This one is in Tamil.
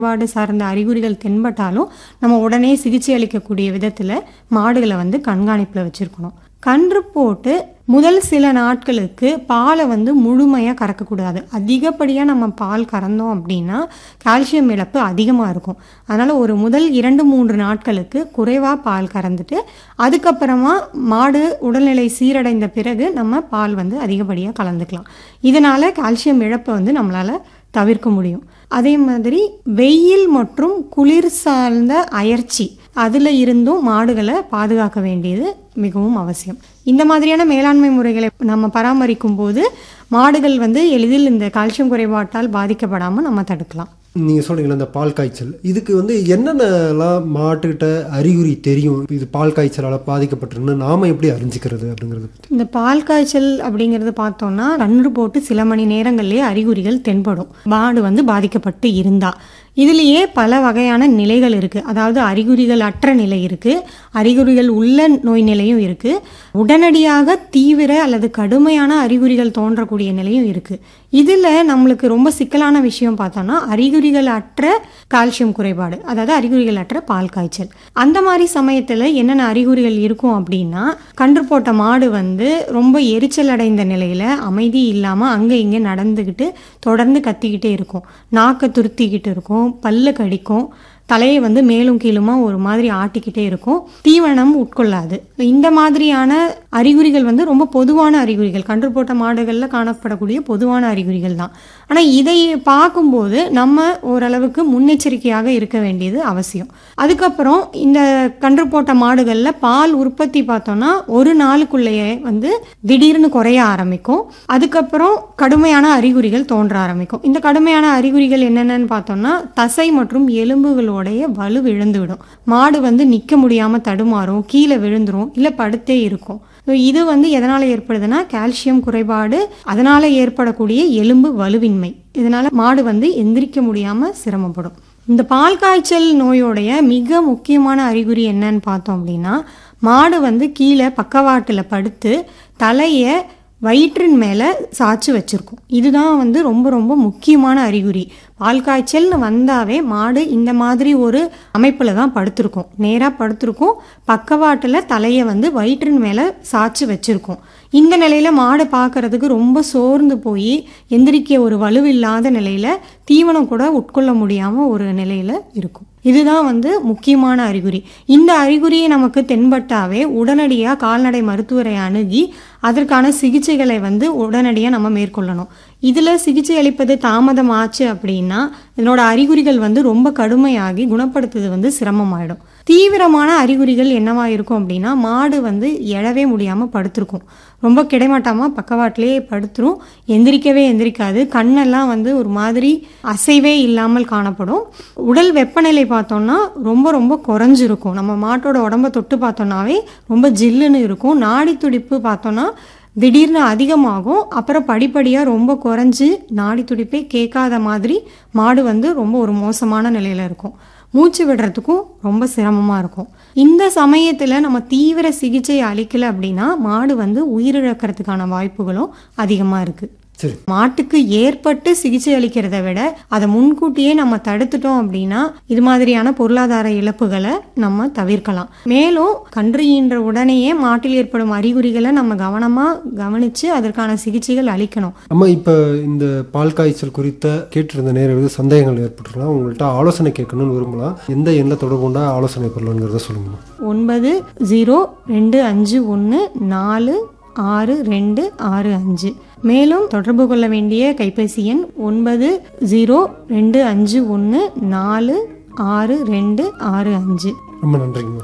வார்டு சார்ந்த அறிகுறிகள் தென்பட்டாலும் நம்ம உடனே சிகிச்சை அளிக்கக்கூடிய விதத்தில் மாடுகளை வந்து கண்காணிப்பில் வச்சுருக்கணும் கன்று போட்டு முதல் சில நாட்களுக்கு பாலை வந்து முழுமையாக கறக்கக்கூடாது அதிகப்படியாக நம்ம பால் கறந்தோம் அப்படின்னா கால்சியம் இழப்பு அதிகமாக இருக்கும் அதனால் ஒரு முதல் இரண்டு மூன்று நாட்களுக்கு குறைவாக பால் கறந்துட்டு அதுக்கப்புறமா மாடு உடல்நிலை சீரடைந்த பிறகு நம்ம பால் வந்து அதிகப்படியாக கலந்துக்கலாம் இதனால் கால்சியம் இழப்பை வந்து நம்மளால் தவிர்க்க முடியும் அதே மாதிரி வெயில் மற்றும் குளிர் சார்ந்த அயற்சி அதில் இருந்தும் மாடுகளை பாதுகாக்க வேண்டியது மிகவும் அவசியம் இந்த மாதிரியான மேலாண்மை முறைகளை நம்ம பராமரிக்கும் போது மாடுகள் வந்து எளிதில் இந்த கால்சியம் குறைபாட்டால் பாதிக்கப்படாமல் நம்ம தடுக்கலாம் நீங்கள் சொல்றீங்களா இந்த பால் காய்ச்சல் இதுக்கு வந்து என்னென்னலாம் மாட்டுக்கிட்ட அறிகுறி தெரியும் இது பால் காய்ச்சலால் பாதிக்கப்பட்டிருக்குன்னு நாம எப்படி அறிஞ்சிக்கிறது அப்படிங்கிறது பற்றி இந்த பால் காய்ச்சல் அப்படிங்கிறது பார்த்தோம்னா கன்று போட்டு சில மணி நேரங்கள்லேயே அறிகுறிகள் தென்படும் மாடு வந்து பாதிக்கப்பட்டு இருந்தா இதுலேயே பல வகையான நிலைகள் இருக்குது அதாவது அறிகுறிகள் அற்ற நிலை இருக்குது அறிகுறிகள் உள்ள நோய் நிலையும் இருக்குது உடனடியாக தீவிர அல்லது கடுமையான அறிகுறிகள் தோன்றக்கூடிய நிலையும் இருக்குது இதில் நம்மளுக்கு ரொம்ப சிக்கலான விஷயம் பார்த்தோம்னா அறிகுறிகள் அற்ற கால்சியம் குறைபாடு அதாவது அறிகுறிகள் அற்ற பால் காய்ச்சல் அந்த மாதிரி சமயத்தில் என்னென்ன அறிகுறிகள் இருக்கும் அப்படின்னா கன்று போட்ட மாடு வந்து ரொம்ப எரிச்சல் அடைந்த நிலையில் அமைதி இல்லாமல் அங்கே இங்கே நடந்துக்கிட்டு தொடர்ந்து கத்திக்கிட்டே இருக்கும் நாக்கை துருத்திக்கிட்டு இருக்கும் பல்லு கடிக்கும் தலையை வந்து மேலும் கீழுமா ஒரு மாதிரி ஆட்டிக்கிட்டே இருக்கும் தீவனம் உட்கொள்ளாது இந்த மாதிரியான அறிகுறிகள் வந்து ரொம்ப பொதுவான அறிகுறிகள் கன்று போட்ட மாடுகளில் காணப்படக்கூடிய பொதுவான அறிகுறிகள் தான் ஆனால் இதை பார்க்கும்போது நம்ம ஓரளவுக்கு முன்னெச்சரிக்கையாக இருக்க வேண்டியது அவசியம் அதுக்கப்புறம் இந்த கன்று போட்ட மாடுகளில் பால் உற்பத்தி பார்த்தோம்னா ஒரு நாளுக்குள்ளேயே வந்து திடீர்னு குறைய ஆரம்பிக்கும் அதுக்கப்புறம் கடுமையான அறிகுறிகள் தோன்ற ஆரம்பிக்கும் இந்த கடுமையான அறிகுறிகள் என்னென்னு பார்த்தோம்னா தசை மற்றும் எலும்புகளோடைய வலு விழுந்துவிடும் மாடு வந்து நிற்க முடியாமல் தடுமாறும் கீழே விழுந்துரும் இல்லை படுத்தே இருக்கும் So, இது வந்து எதனால் ஏற்படுதுன்னா கால்சியம் குறைபாடு அதனால் ஏற்படக்கூடிய எலும்பு வலுவின்மை இதனால் மாடு வந்து எந்திரிக்க முடியாமல் சிரமப்படும் இந்த பால் காய்ச்சல் நோயோடைய மிக முக்கியமான அறிகுறி என்னன்னு பார்த்தோம் அப்படின்னா மாடு வந்து கீழே பக்கவாட்டில் படுத்து தலையை வயிற்றின் மேலே சாய்ச்சி வச்சிருக்கும் இதுதான் வந்து ரொம்ப ரொம்ப முக்கியமான அறிகுறி பால் காய்ச்சல்னு வந்தாவே மாடு இந்த மாதிரி ஒரு அமைப்பில் தான் படுத்திருக்கும் நேராக படுத்திருக்கும் பக்கவாட்டில் தலையை வந்து வயிற்றின் மேலே சாய்ச்சி வச்சிருக்கும் இந்த நிலையில் மாடு பார்க்கறதுக்கு ரொம்ப சோர்ந்து போய் எந்திரிக்க ஒரு வலுவில்லாத நிலையில் தீவனம் கூட உட்கொள்ள முடியாமல் ஒரு நிலையில் இருக்கும் இதுதான் வந்து முக்கியமான அறிகுறி இந்த அறிகுறியை நமக்கு தென்பட்டாவே உடனடியாக கால்நடை மருத்துவரை அணுகி அதற்கான சிகிச்சைகளை வந்து உடனடியாக நம்ம மேற்கொள்ளணும் இதில் சிகிச்சை அளிப்பது தாமதம் ஆச்சு அப்படின்னா இதனோட அறிகுறிகள் வந்து ரொம்ப கடுமையாகி குணப்படுத்துறது வந்து சிரமமாயிடும் தீவிரமான அறிகுறிகள் என்னவா இருக்கும் அப்படின்னா மாடு வந்து எழவே முடியாமல் படுத்திருக்கும் ரொம்ப கிடைமாட்டாமல் பக்கவாட்டிலே படுத்துரும் எந்திரிக்கவே எந்திரிக்காது கண்ணெல்லாம் வந்து ஒரு மாதிரி அசைவே இல்லாமல் காணப்படும் உடல் வெப்பநிலை பார்த்தோம்னா ரொம்ப ரொம்ப குறைஞ்சிருக்கும் நம்ம மாட்டோட உடம்ப தொட்டு பார்த்தோம்னாவே ரொம்ப ஜில்லுன்னு இருக்கும் நாடி துடிப்பு பார்த்தோம்னா திடீர்னு அதிகமாகும் அப்புறம் படிப்படியாக ரொம்ப குறைஞ்சி நாடி துடிப்பே கேட்காத மாதிரி மாடு வந்து ரொம்ப ஒரு மோசமான நிலையில் இருக்கும் மூச்சு விடுறதுக்கும் ரொம்ப சிரமமாக இருக்கும் இந்த சமயத்தில் நம்ம தீவிர சிகிச்சை அளிக்கலை அப்படின்னா மாடு வந்து உயிரிழக்கிறதுக்கான வாய்ப்புகளும் அதிகமாக இருக்குது சரி மாட்டுக்கு ஏற்பட்டு சிகிச்சை அளிக்கிறத விட அதை முன்கூட்டியே நம்ம தடுத்துட்டோம் அப்படின்னா இது மாதிரியான பொருளாதார இழப்புகளை நம்ம தவிர்க்கலாம் மேலும் கன்று ஈன்ற உடனேயே மாட்டில் ஏற்படும் அறிகுறிகளை நம்ம கவனமா கவனிச்சு அதற்கான சிகிச்சைகள் அளிக்கணும் அம்மா இப்போ இந்த பால் காய்ச்சல் குறித்த கேட்டிருந்த நேரம் சந்தேகங்கள் ஏற்பட்டுருக்கலாம் உங்கள்கிட்ட ஆலோசனை கேட்கணும்னு விரும்பலாம் எந்த எண்ணில் தொடர்பு கொண்டா ஆலோசனை பெறலாங்கிறத சொல்லுங்கம்மா ஒன்பது ஜீரோ ரெண்டு அஞ்சு ஒன்று நாலு ஆறு ரெண்டு ஆறு அஞ்சு மேலும் தொடர்பு கொள்ள வேண்டிய கைபேசி எண் ஒன்பது ஜீரோ ரெண்டு அஞ்சு ஒன்று நாலு ஆறு ரெண்டு ஆறு அஞ்சு ரொம்ப நன்றிங்கம்மா